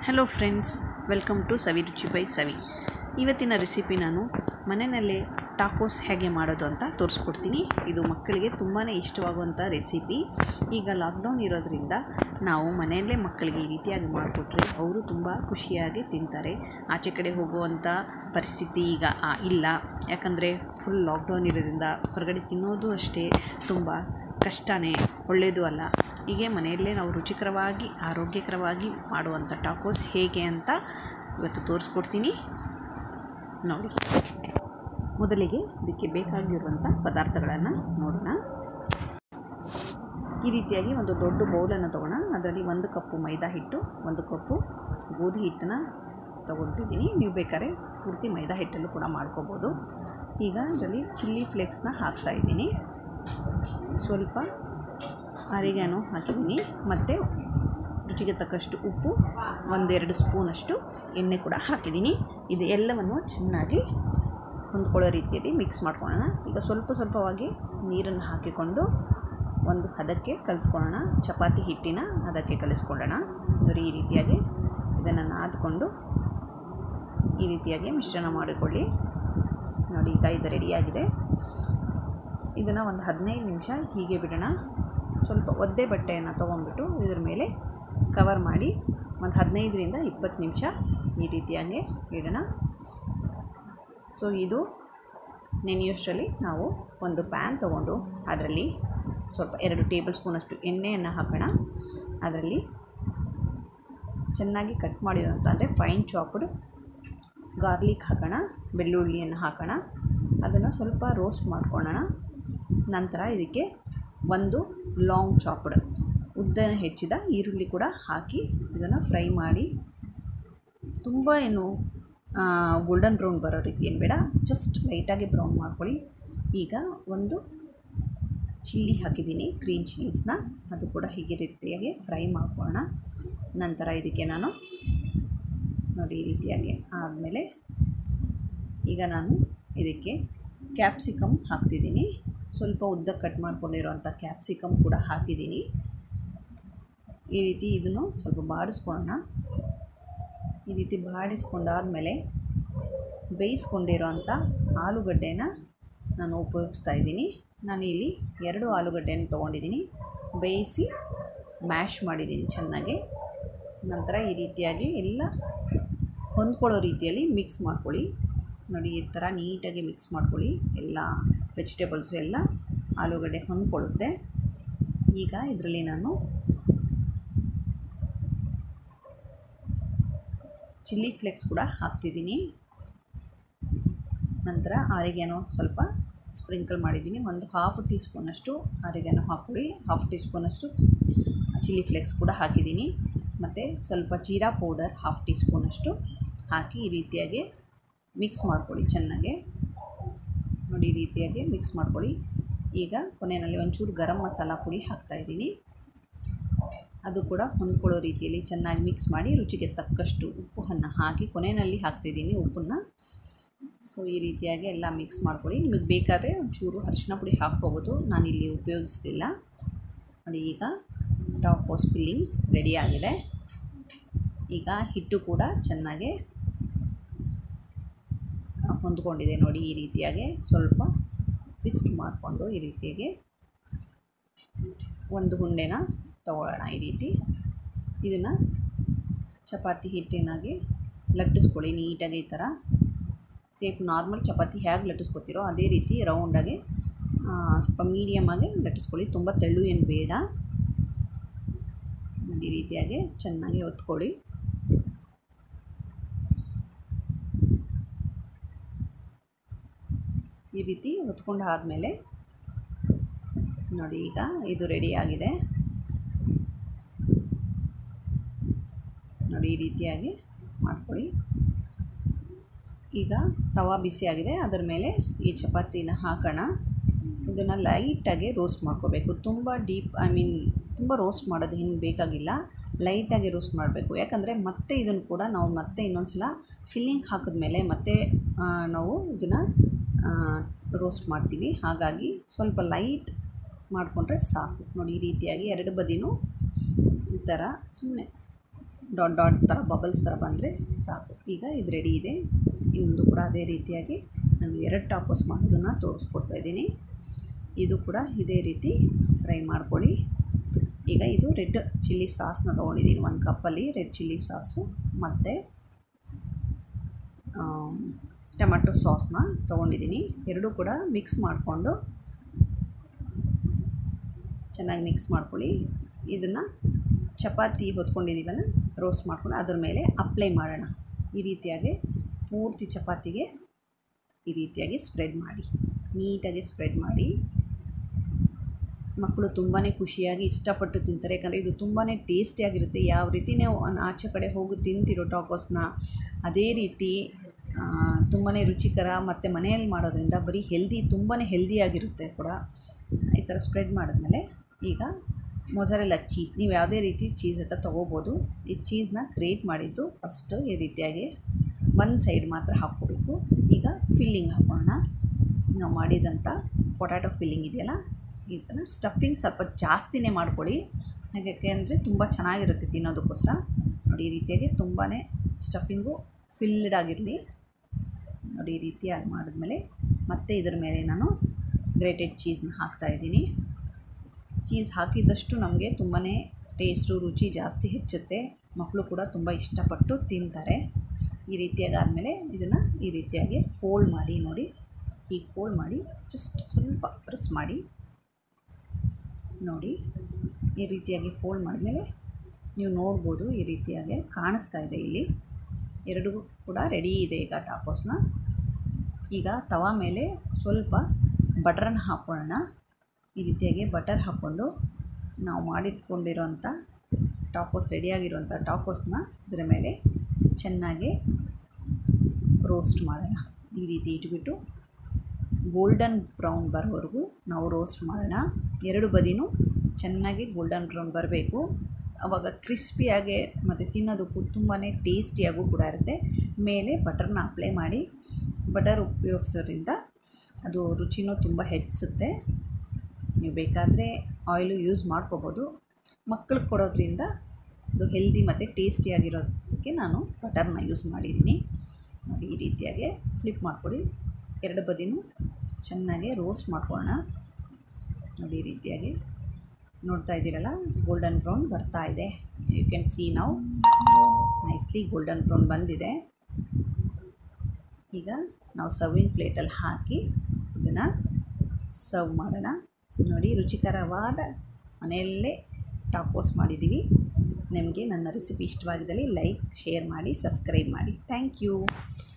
hello friends welcome to Savi Ruchi by ಸವಿ ಇವತ್ತಿನ recipe ನಾನು ಮನೆಯಲ್ಲೇ ಟಾಕೋಸ್ ಹೇಗೆ ಮಾಡೋದು ಅಂತ ತೋರಿಸ್ಕೊಡ್ತೀನಿ ಇದು ಮಕ್ಕಳಿಗೆ ತುಂಬಾ ಇಷ್ಟವಾಗುವಂಥ ರೆಸಿಪಿ ಈಗ ಲಾಕ್ಡೌನ್ ಇರೋದ್ರಿಂದ ನಾವು ಮನೆಯಲ್ಲೇ ಮಕ್ಕಳಿಗೆ ಈ ರೀತಿಯಾಗಿ ಮಾಡಿಕೊಟ್ರೆ ಅವರು ತುಂಬ ಖುಷಿಯಾಗಿ ತಿಂತಾರೆ ಆಚೆ ಕಡೆ ಹೋಗುವಂಥ ಪರಿಸ್ಥಿತಿ ಈಗ ಆ, ಇಲ್ಲ ಯಾಕಂದರೆ ಫುಲ್ ಲಾಕ್ಡೌನ್ ಇರೋದ್ರಿಂದ ಹೊರಗಡೆ ತಿನ್ನೋದು ಅಷ್ಟೇ ತುಂಬ ಕಷ್ಟನೇ ಒಳ್ಳೆಯದು ಅಲ್ಲ ಹೀಗೆ ಮನೆಯಲ್ಲೇ ನಾವು ರುಚಿಕರವಾಗಿ ಆರೋಗ್ಯಕರವಾಗಿ ಮಾಡುವಂಥ ಟಾಕೋಸ್ ಹೇಗೆ ಅಂತ ಇವತ್ತು ತೋರಿಸ್ಕೊಡ್ತೀನಿ ನೋಡಿ ಮೊದಲಿಗೆ ಇದಕ್ಕೆ ಬೇಕಾಗಿರುವಂಥ ಪದಾರ್ಥಗಳನ್ನು ನೋಡೋಣ ಈ ರೀತಿಯಾಗಿ ಒಂದು ದೊಡ್ಡ ಬೌಲನ್ನು ತೊಗೋಣ ಅದರಲ್ಲಿ ಒಂದು ಕಪ್ಪು ಮೈದಾ ಹಿಟ್ಟು ಒಂದು ಕಪ್ಪು ಗೋಧಿ ಹಿಟ್ಟನ್ನು ತೊಗೊಂಡಿದ್ದೀನಿ ನೀವು ಬೇಕಾದ್ರೆ ಪೂರ್ತಿ ಮೈದಾ ಹಿಟ್ಟಲ್ಲೂ ಕೂಡ ಮಾಡ್ಕೋಬೋದು ಈಗ ಇದರಲ್ಲಿ ಚಿಲ್ಲಿ ಫ್ಲೇಕ್ಸ್ನ ಹಾಕ್ತಾ ಇದ್ದೀನಿ ಸ್ವಲ್ಪ ಅರಿಗ್ಯಾನೋ ಹಾಕಿದ್ದೀನಿ ಮತ್ತು ರುಚಿಗೆ ತಕ್ಕಷ್ಟು ಉಪ್ಪು ಒಂದೆರಡು ಸ್ಪೂನಷ್ಟು ಎಣ್ಣೆ ಕೂಡ ಹಾಕಿದ್ದೀನಿ ಇದು ಎಲ್ಲವನ್ನು ಚೆನ್ನಾಗಿ ಹೊಂದ್ಕೊಳ್ಳೋ ರೀತಿಯಲ್ಲಿ ಮಿಕ್ಸ್ ಮಾಡ್ಕೊಳ್ಳೋಣ ಈಗ ಸ್ವಲ್ಪ ಸ್ವಲ್ಪವಾಗಿ ನೀರನ್ನು ಹಾಕಿಕೊಂಡು ಒಂದು ಹದಕ್ಕೆ ಕಲಿಸ್ಕೊಳ್ಳೋಣ ಚಪಾತಿ ಹಿಟ್ಟಿನ ಹದಕ್ಕೆ ಕಲಿಸ್ಕೊಳ್ಳೋಣ ನೋಡಿ ಈ ರೀತಿಯಾಗಿ ಇದನ್ನು ನಾದ್ಕೊಂಡು ಈ ರೀತಿಯಾಗಿ ಮಿಶ್ರಣ ಮಾಡಿಕೊಳ್ಳಿ ನೋಡಿ ಈಗ ಇದು ರೆಡಿಯಾಗಿದೆ ಇದನ್ನು ಒಂದು ಹದಿನೈದು ನಿಮಿಷ ಹೀಗೆ ಬಿಡೋಣ ಸ್ವಲ್ಪ ಒದ್ದೆ ಬಟ್ಟೆಯನ್ನು ತೊಗೊಂಡ್ಬಿಟ್ಟು ಇದ್ರ ಮೇಲೆ ಕವರ್ ಮಾಡಿ ಒಂದು ಹದಿನೈದರಿಂದ ಇಪ್ಪತ್ತು ನಿಮಿಷ ಈ ರೀತಿಯಾಗಿ ಇಡೋಣ ಸೊ ಇದು ನೆನೆಯೋಷ್ಟರಲ್ಲಿ ನಾವು ಒಂದು ಪ್ಯಾನ್ ತೊಗೊಂಡು ಅದರಲ್ಲಿ ಸ್ವಲ್ಪ ಎರಡು ಟೇಬಲ್ ಸ್ಪೂನಷ್ಟು ಎಣ್ಣೆಯನ್ನು ಹಾಕೋಣ ಅದರಲ್ಲಿ ಚೆನ್ನಾಗಿ ಕಟ್ ಮಾಡಿರೋಂಥ ಅಂದರೆ ಫೈನ್ ಚಾಪ್ಡ್ ಗಾರ್ಲಿಕ್ ಹಾಕೋಣ ಬೆಳ್ಳುಳ್ಳಿಯನ್ನು ಹಾಕೋಣ ಅದನ್ನು ಸ್ವಲ್ಪ ರೋಸ್ಟ್ ಮಾಡ್ಕೊಳ್ಳೋಣ ನಂತರ ಇದಕ್ಕೆ ಒಂದು ಲಾಂಗ್ ಚಾಪ್ಡ್ ಉದ್ದನ ಹೆಚ್ಚಿದ ಈರುಳ್ಳಿ ಕೂಡ ಹಾಕಿ ಇದನ್ನು ಫ್ರೈ ಮಾಡಿ ತುಂಬ ಏನು ಗೋಲ್ಡನ್ ಬ್ರೌನ್ ಬರೋ ರೀತಿ ಏನು ಬೇಡ ಜಸ್ಟ್ ಲೈಟಾಗಿ ಬ್ರೌನ್ ಮಾಡ್ಕೊಳ್ಳಿ ಈಗ ಒಂದು ಚಿಲ್ಲಿ ಹಾಕಿದ್ದೀನಿ ಗ್ರೀನ್ ಚಿಲ್ಲೀಸ್ನ ಅದು ಕೂಡ ಹೀಗೆ ರೀತಿಯಾಗಿ ಫ್ರೈ ಮಾಡ್ಕೊಳ್ಳೋಣ ನಂತರ ಇದಕ್ಕೆ ನಾನು ನೋಡಿ ಈ ರೀತಿಯಾಗಿ ಆದಮೇಲೆ ಈಗ ನಾನು ಇದಕ್ಕೆ ಕ್ಯಾಪ್ಸಿಕಮ್ ಹಾಕ್ತಿದ್ದೀನಿ ಸ್ವಲ್ಪ ಉದ್ದ ಕಟ್ ಮಾಡ್ಕೊಂಡಿರೋಂಥ ಕ್ಯಾಪ್ಸಿಕಮ್ ಕೂಡ ಹಾಕಿದ್ದೀನಿ ಈ ರೀತಿ ಇದನ್ನು ಸ್ವಲ್ಪ ಬಾಡಿಸ್ಕೊಳ್ಳೋಣ ಈ ರೀತಿ ಬಾಡಿಸ್ಕೊಂಡಾದಮೇಲೆ ಬೇಯಿಸ್ಕೊಂಡಿರೋಂಥ ಆಲೂಗಡ್ಡೆನ ನಾನು ಉಪಯೋಗಿಸ್ತಾ ಇದ್ದೀನಿ ನಾನು ಇಲ್ಲಿ ಎರಡು ಆಲೂಗಡ್ಡೆನ ತೊಗೊಂಡಿದ್ದೀನಿ ಬೇಯಿಸಿ ಮ್ಯಾಶ್ ಮಾಡಿದ್ದೀನಿ ಚೆನ್ನಾಗಿ ನಂತರ ಈ ರೀತಿಯಾಗಿ ಎಲ್ಲ ಹೊಂದ್ಕೊಳ್ಳೋ ರೀತಿಯಲ್ಲಿ ಮಿಕ್ಸ್ ಮಾಡ್ಕೊಳ್ಳಿ ನೋಡಿ ಈ ಥರ ನೀಟಾಗಿ ಮಿಕ್ಸ್ ಮಾಡ್ಕೊಳ್ಳಿ ಎಲ್ಲ ವೆಜಿಟೇಬಲ್ಸು ಎಲ್ಲ ಆಲೂಗಡ್ಡೆ ಹೊಂದ್ಕೊಳ್ಳುತ್ತೆ ಈಗ ಇದರಲ್ಲಿ ನಾನು ಚಿಲ್ಲಿ ಫ್ಲೇಕ್ಸ್ ಕೂಡ ಹಾಕ್ತಿದ್ದೀನಿ ನಂತರ ಆರಿಗ್ಯಾನೋ ಸ್ವಲ್ಪ ಸ್ಪ್ರಿಂಕಲ್ ಮಾಡಿದ್ದೀನಿ ಒಂದು ಹಾಫ್ ಟೀ ಸ್ಪೂನಷ್ಟು ಆರಿಗ್ಯಾನೋ ಹಾಕ್ಕೊಳ್ಳಿ ಹಾಫ್ ಟೀ ಸ್ಪೂನಷ್ಟು ಚಿಲ್ಲಿ ಫ್ಲೇಕ್ಸ್ ಕೂಡ ಹಾಕಿದ್ದೀನಿ ಮತ್ತು ಸ್ವಲ್ಪ ಜೀರಾ ಪೌಡರ್ ಹಾಫ್ ಟೀ ಸ್ಪೂನಷ್ಟು ಹಾಕಿ ಈ ರೀತಿಯಾಗಿ ಮಿಕ್ಸ್ ಮಾಡ್ಕೊಳ್ಳಿ ಚೆನ್ನಾಗೆ ನೋಡಿ ಈ ರೀತಿಯಾಗಿ ಮಿಕ್ಸ್ ಮಾಡ್ಕೊಳ್ಳಿ ಈಗ ಕೊನೆಯಲ್ಲಿ ಒಂಚೂರು ಗರಂ ಮಸಾಲ ಪುಡಿ ಹಾಕ್ತಾಯಿದ್ದೀನಿ ಅದು ಕೂಡ ಹೊಂದ್ಕೊಳ್ಳೋ ರೀತಿಯಲ್ಲಿ ಚೆನ್ನಾಗಿ ಮಿಕ್ಸ್ ಮಾಡಿ ರುಚಿಗೆ ತಕ್ಕಷ್ಟು ಉಪ್ಪನ್ನು ಹಾಕಿ ಕೊನೆಯಲ್ಲಿ ಹಾಕ್ತಿದ್ದೀನಿ ಉಪ್ಪನ್ನು ಸೊ ಈ ರೀತಿಯಾಗಿ ಎಲ್ಲ ಮಿಕ್ಸ್ ಮಾಡ್ಕೊಳ್ಳಿ ನಿಮಗೆ ಬೇಕಾದರೆ ಒಂಚೂರು ಅರಿಶಿನ ಪುಡಿ ಹಾಕ್ಕೋಬೋದು ನಾನಿಲ್ಲಿ ಉಪಯೋಗಿಸ್ತಿಲ್ಲ ನೋಡಿ ಈಗ ಟಾಕೋಸ್ ಫಿಲ್ಲಿಂಗ್ ರೆಡಿಯಾಗಿದೆ ಈಗ ಹಿಟ್ಟು ಕೂಡ ಚೆನ್ನಾಗಿ ಹೊಂದ್ಕೊಂಡಿದೆ ನೋಡಿ ಈ ರೀತಿಯಾಗಿ ಸ್ವಲ್ಪ ಟ್ವಿಸ್ಟ್ ಮಾಡಿಕೊಂಡು ಈ ರೀತಿಯಾಗಿ ಒಂದು ಹುಂಡೆನ ತಗೊಳ್ಳೋಣ ಈ ರೀತಿ ಇದನ್ನು ಚಪಾತಿ ಹಿಟ್ಟಿನಾಗಿ ಲಟ್ಟಿಸ್ಕೊಳ್ಳಿ ನೀಟಾಗಿ ಈ ಥರ ಸೇಪ್ ನಾರ್ಮಲ್ ಚಪಾತಿ ಹೇಗೆ ಲಟ್ಟಿಸ್ಕೊತೀರೋ ಅದೇ ರೀತಿ ರೌಂಡಾಗಿ ಸ್ವಲ್ಪ ಮೀಡಿಯಮಾಗಿ ಲಟ್ಟಿಸ್ಕೊಳ್ಳಿ ತುಂಬ ತೆಳ್ಳು ಏನು ಬೇಡ ಈ ರೀತಿಯಾಗಿ ಚೆನ್ನಾಗಿ ಹೊತ್ಕೊಳ್ಳಿ ಈ ರೀತಿ ಹೊತ್ಕೊಂಡು ಆದಮೇಲೆ ನೋಡಿ ಈಗ ಇದು ರೆಡಿಯಾಗಿದೆ ನೋಡಿ ಈ ರೀತಿಯಾಗಿ ಮಾಡ್ಕೊಳ್ಳಿ ಈಗ ತವಾ ಬಿಸಿಯಾಗಿದೆ ಅದರ ಮೇಲೆ ಈ ಚಪಾತಿನ ಹಾಕೋಣ ಇದನ್ನು ಲೈಟಾಗಿ ರೋಸ್ಟ್ ಮಾಡ್ಕೋಬೇಕು ತುಂಬ ಡೀಪ್ ಐ ಮೀನ್ ತುಂಬ ರೋಸ್ಟ್ ಮಾಡೋದು ಹಿಂಗೆ ಬೇಕಾಗಿಲ್ಲ ಲೈಟಾಗಿ ರೋಸ್ಟ್ ಮಾಡಬೇಕು ಯಾಕಂದರೆ ಮತ್ತೆ ಇದನ್ನು ಕೂಡ ನಾವು ಮತ್ತೆ ಇನ್ನೊಂದು ಸಲ ಫಿಲ್ಲಿಂಗ್ ಹಾಕಿದ್ಮೇಲೆ ಮತ್ತೆ ನಾವು ಇದನ್ನು ರೋಸ್ಟ್ ಮಾಡ್ತೀವಿ ಹಾಗಾಗಿ ಸ್ವಲ್ಪ ಲೈಟ್ ಮಾಡಿಕೊಂಡ್ರೆ ಸಾಕು ನೋಡಿ ಈ ರೀತಿಯಾಗಿ ಎರಡು ಬದಿನೂ ಈ ಥರ ಸುಮ್ಮನೆ ಡಾಟ್ ಡಾಟ್ ಥರ ಬಬಲ್ಸ್ ಥರ ಬಂದರೆ ಸಾಕು ಈಗ ಇದು ರೆಡಿ ಇದೆ ಇನ್ನೊಂದು ಕೂಡ ಅದೇ ರೀತಿಯಾಗಿ ನಾನು ಎರಡು ಟಾಪೋಸ್ ಮಾಡೋದನ್ನು ತೋರಿಸ್ಕೊಡ್ತಾ ಇದ್ದೀನಿ ಇದು ಕೂಡ ಇದೇ ರೀತಿ ಫ್ರೈ ಮಾಡ್ಕೊಳ್ಳಿ ಈಗ ಇದು ರೆಡ್ ಚಿಲ್ಲಿ ಸಾಸ್ನ ತೊಗೊಂಡಿದ್ದೀನಿ ಒಂದು ಕಪ್ಪಲ್ಲಿ ರೆಡ್ ಚಿಲ್ಲಿ ಸಾಸು ಮತ್ತು ಟೊಮೆಟೊ ಸಾಸ್ನ ತೊಗೊಂಡಿದ್ದೀನಿ ಎರಡೂ ಕೂಡ ಮಿಕ್ಸ್ ಮಾಡಿಕೊಂಡು ಚೆನ್ನಾಗಿ ಮಿಕ್ಸ್ ಮಾಡ್ಕೊಳ್ಳಿ ಇದನ್ನು ಚಪಾತಿ ಹೊತ್ಕೊಂಡಿದ್ದೀವಲ್ಲ ರೋಸ್ಟ್ ಮಾಡ್ಕೊಂಡು ಅದ್ರ ಮೇಲೆ ಅಪ್ಲೈ ಮಾಡೋಣ ಈ ರೀತಿಯಾಗಿ ಪೂರ್ತಿ ಚಪಾತಿಗೆ ಈ ರೀತಿಯಾಗಿ ಸ್ಪ್ರೆಡ್ ಮಾಡಿ ನೀಟಾಗಿ ಸ್ಪ್ರೆಡ್ ಮಾಡಿ ಮಕ್ಕಳು ತುಂಬಾ ಖುಷಿಯಾಗಿ ಇಷ್ಟಪಟ್ಟು ತಿಂತಾರೆ ಯಾಕಂದರೆ ಇದು ತುಂಬಾ ಟೇಸ್ಟಿಯಾಗಿರುತ್ತೆ ಯಾವ ರೀತಿ ನೀವು ಆಚೆ ಕಡೆ ಹೋಗಿ ತಿಂತಿರೋ ಟಾಕೋಸ್ನ ಅದೇ ರೀತಿ ತುಂಬಾ ರುಚಿಕರ ಮತ್ತು ಮನೆಯಲ್ಲಿ ಮಾಡೋದ್ರಿಂದ ಬರೀ ಹೆಲ್ದಿ ತುಂಬಾ ಹೆಲ್ದಿಯಾಗಿರುತ್ತೆ ಕೂಡ ಈ ಥರ ಸ್ಪ್ರೆಡ್ ಮಾಡಿದ್ಮೇಲೆ ಈಗ ಮೊಸರೆಲ್ಲ ಚೀಸ್ ನೀವು ಯಾವುದೇ ರೀತಿ ಚೀಸ್ ಅಂತ ತೊಗೋಬೋದು ಈ ಚೀಸ್ನ ಕ್ರಿಯೇಟ್ ಮಾಡಿದ್ದು ಫಸ್ಟು ಈ ರೀತಿಯಾಗಿ ಒಂದು ಸೈಡ್ ಮಾತ್ರ ಹಾಕ್ಕೋಬೇಕು ಈಗ ಫಿಲ್ಲಿಂಗ್ ಹಾಕೋಣ ನಾವು ಮಾಡಿದಂಥ ಪೊಟ್ಯಾಟೊ ಫಿಲ್ಲಿಂಗ್ ಇದೆಯಲ್ಲ ಈ ಥರ ಸ್ಟಫಿಂಗ್ ಸ್ವಲ್ಪ ಜಾಸ್ತಿನೇ ಮಾಡ್ಕೊಳ್ಳಿ ಹಾಗೆ ಅಂದರೆ ತುಂಬ ಚೆನ್ನಾಗಿರುತ್ತೆ ತಿನ್ನೋದಕ್ಕೋಸ್ಕರ ನೋಡಿ ಈ ರೀತಿಯಾಗಿ ತುಂಬಾ ಸ್ಟಫಿಂಗು ಫಿಲ್ಡ್ ಆಗಿರಲಿ ನೋಡಿ ಈ ರೀತಿಯಾಗಿ ಮಾಡಿದ್ಮೇಲೆ ಮತ್ತೆ ಇದ್ರ ಮೇಲೆ ನಾನು ಗ್ರೇಟೆಡ್ ಚೀಸ್ನ ಹಾಕ್ತಾಯಿದ್ದೀನಿ ಚೀಸ್ ಹಾಕಿದಷ್ಟು ನಮಗೆ ತುಂಬಾ ಟೇಸ್ಟು ರುಚಿ ಜಾಸ್ತಿ ಹೆಚ್ಚುತ್ತೆ ಮಕ್ಕಳು ಕೂಡ ತುಂಬ ಇಷ್ಟಪಟ್ಟು ತಿಂತಾರೆ ಈ ರೀತಿಯಾಗಿ ಆದಮೇಲೆ ಇದನ್ನು ಈ ರೀತಿಯಾಗಿ ಫೋಲ್ಡ್ ಮಾಡಿ ನೋಡಿ ಹೀಗೆ ಫೋಲ್ಡ್ ಮಾಡಿ ಜಸ್ಟ್ ಸ್ವಲ್ಪ ಪ್ರೆಸ್ ಮಾಡಿ ನೋಡಿ ಈ ರೀತಿಯಾಗಿ ಫೋಲ್ಡ್ ಮಾಡಿದ್ಮೇಲೆ ನೀವು ನೋಡ್ಬೋದು ಈ ರೀತಿಯಾಗಿ ಕಾಣಿಸ್ತಾ ಇದೆ ಇಲ್ಲಿ ಎರಡೂ ಕೂಡ ರೆಡಿ ಇದೆ ಈಗ ಟಾಕೋಸ್ನ ಈಗ ತವಾ ಮೇಲೆ ಸ್ವಲ್ಪ ಬಟರನ್ನ ಹಾಕೊಳ್ಳೋಣ ಈ ರೀತಿಯಾಗಿ ಬಟರ್ ಹಾಕ್ಕೊಂಡು ನಾವು ಮಾಡಿಟ್ಕೊಂಡಿರೋಂಥ ಟಾಕೋಸ್ ರೆಡಿಯಾಗಿರೋಂಥ ಟಾಕೋಸ್ನ ಇದರ ಮೇಲೆ ಚೆನ್ನಾಗಿ ರೋಸ್ಟ್ ಮಾಡೋಣ ಈ ರೀತಿ ಇಟ್ಬಿಟ್ಟು ಗೋಲ್ಡನ್ ಬ್ರೌನ್ ಬರೋವರೆಗೂ ನಾವು ರೋಸ್ಟ್ ಮಾಡೋಣ ಎರಡು ಬದಿನೂ ಚೆನ್ನಾಗಿ ಗೋಲ್ಡನ್ ಬ್ರೌನ್ ಬರಬೇಕು ಆವಾಗ ಕ್ರಿಸ್ಪಿಯಾಗಿ ಮತ್ತು ತಿನ್ನೋದಕ್ಕೂ ತುಂಬಾ ಟೇಸ್ಟಿಯಾಗೂ ಕೂಡ ಇರುತ್ತೆ ಮೇಲೆ ಬಟರ್ನ ಅಪ್ಲೈ ಮಾಡಿ ಬಟರ್ ಉಪಯೋಗಿಸೋದ್ರಿಂದ ಅದು ರುಚಿನೂ ತುಂಬ ಹೆಚ್ಚಿಸುತ್ತೆ ನೀವು ಬೇಕಾದರೆ ಆಯಿಲು ಯೂಸ್ ಮಾಡ್ಕೋಬೋದು ಮಕ್ಕಳಿಗೆ ಕೊಡೋದ್ರಿಂದ ಅದು ಹೆಲ್ದಿ ಮತ್ತು ಟೇಸ್ಟಿಯಾಗಿರೋದಕ್ಕೆ ನಾನು ಬಟರ್ನ ಯೂಸ್ ಮಾಡಿದ್ದೀನಿ ನೋಡಿ ಈ ರೀತಿಯಾಗಿ ಫ್ಲಿಪ್ ಮಾಡಿಕೊಡಿ ಎರಡು ಬದಿನೂ ಚೆನ್ನಾಗಿ ರೋಸ್ಟ್ ಮಾಡ್ಕೊಳ್ಳೋಣ ನೋಡಿ ಈ ರೀತಿಯಾಗಿ ನೋಡ್ತಾ ಇದ್ದೀರಲ್ಲ ಗೋಲ್ಡನ್ ಬ್ರೌನ್ ಬರ್ತಾ ಇದೆ ಯು ಕ್ಯಾನ್ ಸಿ ನಾವು ನೈಸ್ಲಿ ಗೋಲ್ಡನ್ ಬ್ರೌನ್ ಬಂದಿದೆ ಈಗ ನಾವು ಸರ್ವಿಂಗ್ ಪ್ಲೇಟಲ್ಲಿ ಹಾಕಿ ಇದನ್ನು ಸರ್ವ್ ಮಾಡೋಣ ನೋಡಿ ರುಚಿಕರವಾದ ಮನೆಯಲ್ಲೇ ಟಾಕೋಸ್ ಮಾಡಿದ್ದೀವಿ ನಿಮಗೆ ನನ್ನ ರೆಸಿಪಿ ಇಷ್ಟವಾಗಿದ್ದಲ್ಲಿ ಲೈಕ್ ಶೇರ್ ಮಾಡಿ ಸಬ್ಸ್ಕ್ರೈಬ್ ಮಾಡಿ ಥ್ಯಾಂಕ್ ಯು